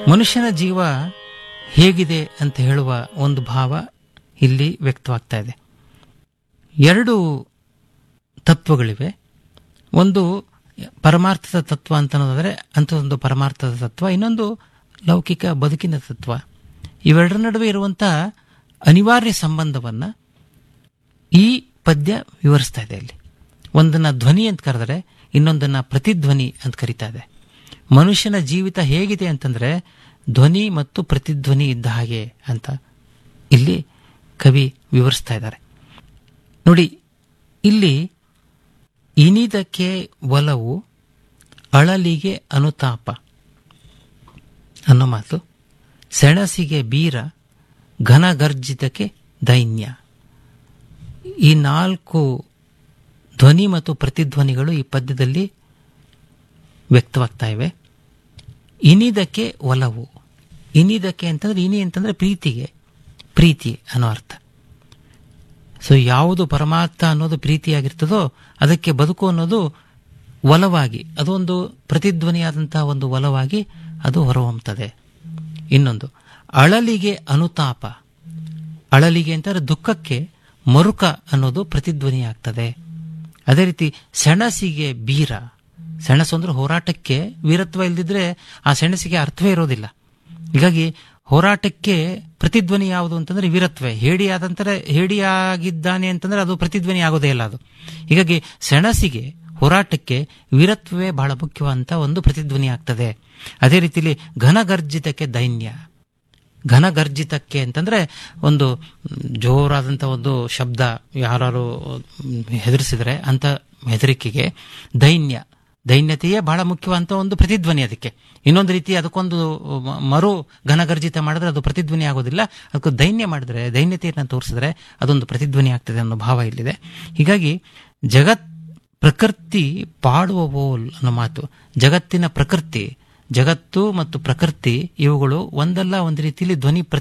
ಮನುಷ್ಯನ ಜೀವ ಹೇಗಿದೆ ಅಂತ ಹೇಳುವ ಒಂದು ಭಾವ ಇಲ್ಲಿ ವ್ಯಕ್ತವಾಗ್ತಾ ಇದೆ ಎರಡು ತತ್ವಗಳಿವೆ ಒಂದು ಪರಮಾರ್ಥದ ತತ್ವ ಅಂತ ಅನ್ನೋದಾದ್ರೆ ಅಂಥದ್ದೊಂದು ಪರಮಾರ್ಥದ ತತ್ವ ಇನ್ನೊಂದು ಲೌಕಿಕ ಬದುಕಿನ ತತ್ವ ಇವೆರಡರ ನಡುವೆ ಇರುವಂಥ ಅನಿವಾರ್ಯ ಸಂಬಂಧವನ್ನ ಈ ಪದ್ಯ ವಿವರಿಸ್ತಾ ಇದೆ ಇಲ್ಲಿ ಒಂದನ್ನ ಧ್ವನಿ ಅಂತ ಕರೆದರೆ ಇನ್ನೊಂದನ್ನ ಪ್ರತಿಧ್ವನಿ ಅಂತ ಕರೀತಾ ಇದೆ ಮನುಷ್ಯನ ಜೀವಿತ ಹೇಗಿದೆ ಅಂತಂದ್ರೆ ಧ್ವನಿ ಮತ್ತು ಪ್ರತಿಧ್ವನಿ ಇದ್ದ ಹಾಗೆ ಅಂತ ಇಲ್ಲಿ ಕವಿ ವಿವರಿಸ್ತಾ ಇದ್ದಾರೆ ನೋಡಿ ಇಲ್ಲಿ ಇನಿದಕ್ಕೆ ಒಲವು ಅಳಲಿಗೆ ಅನುತಾಪ ಅನ್ನೋ ಮಾತು ಸೆಣಸಿಗೆ ಬೀರ ಘನಗರ್ಜಿತಕ್ಕೆ ದೈನ್ಯ ಈ ನಾಲ್ಕು ಧ್ವನಿ ಮತ್ತು ಪ್ರತಿಧ್ವನಿಗಳು ಈ ಪದ್ಯದಲ್ಲಿ ವ್ಯಕ್ತವಾಗ್ತಾ ಇವೆ ಇನಿದಕ್ಕೆ ಒಲವು ಇನಿದಕ್ಕೆ ಅಂತಂದ್ರೆ ಇನಿ ಅಂತಂದ್ರೆ ಪ್ರೀತಿಗೆ ಪ್ರೀತಿ ಅನ್ನೋ ಅರ್ಥ ಸೊ ಯಾವುದು ಪರಮಾರ್ಥ ಅನ್ನೋದು ಪ್ರೀತಿಯಾಗಿರ್ತದೋ ಅದಕ್ಕೆ ಬದುಕು ಅನ್ನೋದು ಒಲವಾಗಿ ಅದೊಂದು ಪ್ರತಿಧ್ವನಿಯಾದಂತಹ ಒಂದು ಒಲವಾಗಿ ಅದು ಹೊರಹೊಮ್ಮುತ್ತದೆ ಇನ್ನೊಂದು ಅಳಲಿಗೆ ಅನುತಾಪ ಅಳಲಿಗೆ ಅಂತಂದ್ರೆ ದುಃಖಕ್ಕೆ ಮರುಕ ಅನ್ನೋದು ಪ್ರತಿಧ್ವನಿ ಆಗ್ತದೆ ಅದೇ ರೀತಿ ಸೆಣಸಿಗೆ ಬೀರ ಸೆಣಸು ಅಂದ್ರೆ ಹೋರಾಟಕ್ಕೆ ವೀರತ್ವ ಇಲ್ದಿದ್ರೆ ಆ ಸೆಣಸಿಗೆ ಅರ್ಥವೇ ಇರೋದಿಲ್ಲ ಹೀಗಾಗಿ ಹೋರಾಟಕ್ಕೆ ಪ್ರತಿಧ್ವನಿ ಯಾವುದು ಅಂತಂದ್ರೆ ವೀರತ್ವ ಹೇಡಿಯಾದಂತರ ಹೇಡಿಯಾಗಿದ್ದಾನೆ ಅಂತಂದ್ರೆ ಅದು ಪ್ರತಿಧ್ವನಿ ಆಗೋದೇ ಇಲ್ಲ ಅದು ಹೀಗಾಗಿ ಸೆಣಸಿಗೆ ಹೋರಾಟಕ್ಕೆ ವೀರತ್ವವೇ ಬಹಳ ಮುಖ್ಯವಂತ ಒಂದು ಪ್ರತಿಧ್ವನಿ ಆಗ್ತದೆ ಅದೇ ರೀತಿಲಿ ಘನಗರ್ಜಿತಕ್ಕೆ ದೈನ್ಯ ಘನಗರ್ಜಿತಕ್ಕೆ ಅಂತಂದ್ರೆ ಒಂದು ಜೋರಾದಂಥ ಒಂದು ಶಬ್ದ ಯಾರು ಹೆದರಿಸಿದ್ರೆ ಅಂತ ಹೆದರಿಕೆಗೆ ದೈನ್ಯ ದೈನ್ಯತೆಯೇ ಬಹಳ ಮುಖ್ಯವಂತ ಒಂದು ಪ್ರತಿಧ್ವನಿ ಅದಕ್ಕೆ ಇನ್ನೊಂದು ರೀತಿ ಅದಕ್ಕೊಂದು ಮರು ಘನಗರ್ಜಿತ ಮಾಡಿದ್ರೆ ಅದು ಪ್ರತಿಧ್ವನಿ ಆಗೋದಿಲ್ಲ ಅದಕ್ಕೆ ದೈನ್ಯ ಮಾಡಿದ್ರೆ ದೈನ್ಯತೆಯನ್ನು ತೋರಿಸಿದ್ರೆ ಅದೊಂದು ಪ್ರತಿಧ್ವನಿ ಆಗ್ತದೆ ಅನ್ನೋ ಭಾವ ಇಲ್ಲಿದೆ ಹೀಗಾಗಿ ಜಗತ್ ಪ್ರಕೃತಿ ಪಾಡುವ ಬೋಲ್ ಅನ್ನೋ ಮಾತು ಜಗತ್ತಿನ ಪ್ರಕೃತಿ ಜಗತ್ತು ಮತ್ತು ಪ್ರಕೃತಿ ಇವುಗಳು ಒಂದಲ್ಲ ಒಂದು ರೀತಿಯಲ್ಲಿ ಧ್ವನಿ